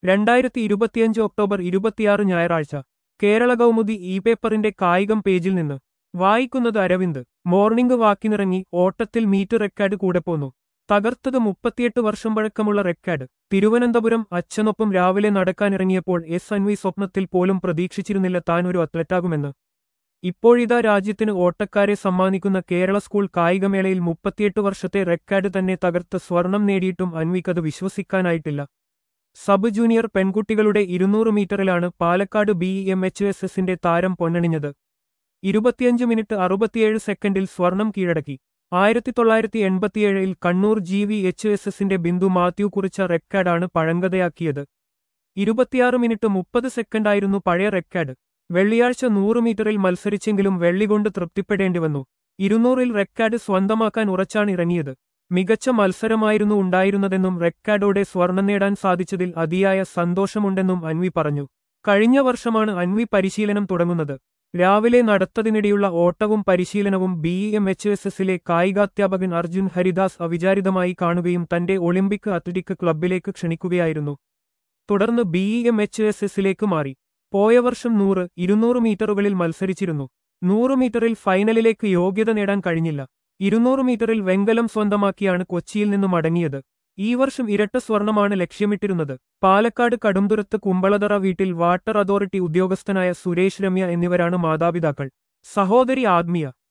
രണ്ടായിരത്തി ഇരുപത്തിയഞ്ച് ഒക്ടോബർ ഇരുപത്തിയാറ് ഞായറാഴ്ച കേരള കൗമുദി ഇ പേപ്പറിന്റെ കായികം പേജിൽ നിന്ന് വായിക്കുന്നത് അരവിന്ദ് മോർണിംഗ് വാക്കിനിറങ്ങി ഓട്ടത്തിൽ മീറ്റ് റെക്കാർഡ് കൂടെ പോന്നു തകർത്തത് മുപ്പത്തിയെട്ട് വർഷം പഴക്കമുള്ള റെക്കാർഡ് തിരുവനന്തപുരം അച്ഛനൊപ്പം രാവിലെ നടക്കാനിറങ്ങിയപ്പോൾ എസ് അൻവി സ്വപ്നത്തിൽ പോലും പ്രതീക്ഷിച്ചിരുന്നില്ല താൻ ഒരു അത്ലറ്റാകുമെന്ന് ഇപ്പോഴിതാ രാജ്യത്തിന് ഓട്ടക്കാരെ സമ്മാനിക്കുന്ന കേരള സ്കൂൾ കായികമേളയിൽ മുപ്പത്തിയെട്ട് വർഷത്തെ റെക്കാർഡ് തന്നെ തകർത്ത് സ്വർണം നേടിയിട്ടും അൻവിക്കത് വിശ്വസിക്കാനായിട്ടില്ല സബ് ജൂനിയർ പെൺകുട്ടികളുടെ ഇരുന്നൂറ് മീറ്ററിലാണ് Palakkad B M H S എസിന്റെ താരം പൊന്നണിഞ്ഞത് ഇരുപത്തിയഞ്ച് മിനിറ്റ് അറുപത്തിയേഴ് സെക്കൻഡിൽ സ്വർണം കീഴടക്കി ആയിരത്തി തൊള്ളായിരത്തി എൺപത്തിയേഴിൽ Kannur G V H S എസിന്റെ ബിന്ദു മാത്യു കുറിച്ച റെക്കാർഡാണ് പഴങ്കതയാക്കിയത് ഇരുപത്തിയാറ് മിനിറ്റ് മുപ്പത് സെക്കൻഡായിരുന്നു പഴയ റെക്കാർഡ് വെള്ളിയാഴ്ച നൂറ് മീറ്ററിൽ മത്സരിച്ചെങ്കിലും വെള്ളികൊണ്ട് തൃപ്തിപ്പെടേണ്ടി വന്നു ഇരുന്നൂറിൽ റെക്കാർഡ് സ്വന്തമാക്കാൻ ഉറച്ചാണ് ഇറങ്ങിയത് മികച്ച മത്സരമായിരുന്നു ഉണ്ടായിരുന്നതെന്നും റെക്കാർഡോടെ സ്വർണം നേടാൻ സാധിച്ചതിൽ അതിയായ സന്തോഷമുണ്ടെന്നും അൻവി പറഞ്ഞു കഴിഞ്ഞ വർഷമാണ് അൻവി പരിശീലനം തുടങ്ങുന്നത് രാവിലെ നടത്തതിനിടെയുള്ള ഓട്ടവും പരിശീലനവും ബി എം എച്ച് എസ് എസിലെ കായികാധ്യാപകൻ അർജുൻ ഹരിദാസ് അവിചാരിതമായി കാണുകയും തന്റെ ഒളിമ്പിക് അത്ലറ്റിക് ക്ലബിലേക്ക് ക്ഷണിക്കുകയായിരുന്നു തുടർന്ന് ബി എം എച്ച് എസ് എസിലേക്ക് മാറി പോയ വർഷം നൂറ് ഇരുന്നൂറ് മീറ്ററുകളിൽ മത്സരിച്ചിരുന്നു നൂറ് മീറ്ററിൽ ഫൈനലിലേക്ക് യോഗ്യത നേടാൻ കഴിഞ്ഞില്ല ഇരുന്നൂറ് മീറ്ററിൽ വെങ്കലം സ്വന്തമാക്കിയാണ് കൊച്ചിയിൽ നിന്നും മടങ്ങിയത് ഈ വർഷം ഇരട്ട സ്വർണമാണ് ലക്ഷ്യമിട്ടിരുന്നത് പാലക്കാട് കടുംതുരത്ത് കുമ്പളതറ വീട്ടിൽ വാട്ടർ അതോറിറ്റി ഉദ്യോഗസ്ഥനായ സുരേഷ് രമ്യ എന്നിവരാണ് മാതാപിതാക്കൾ സഹോദരി ആത്മീയ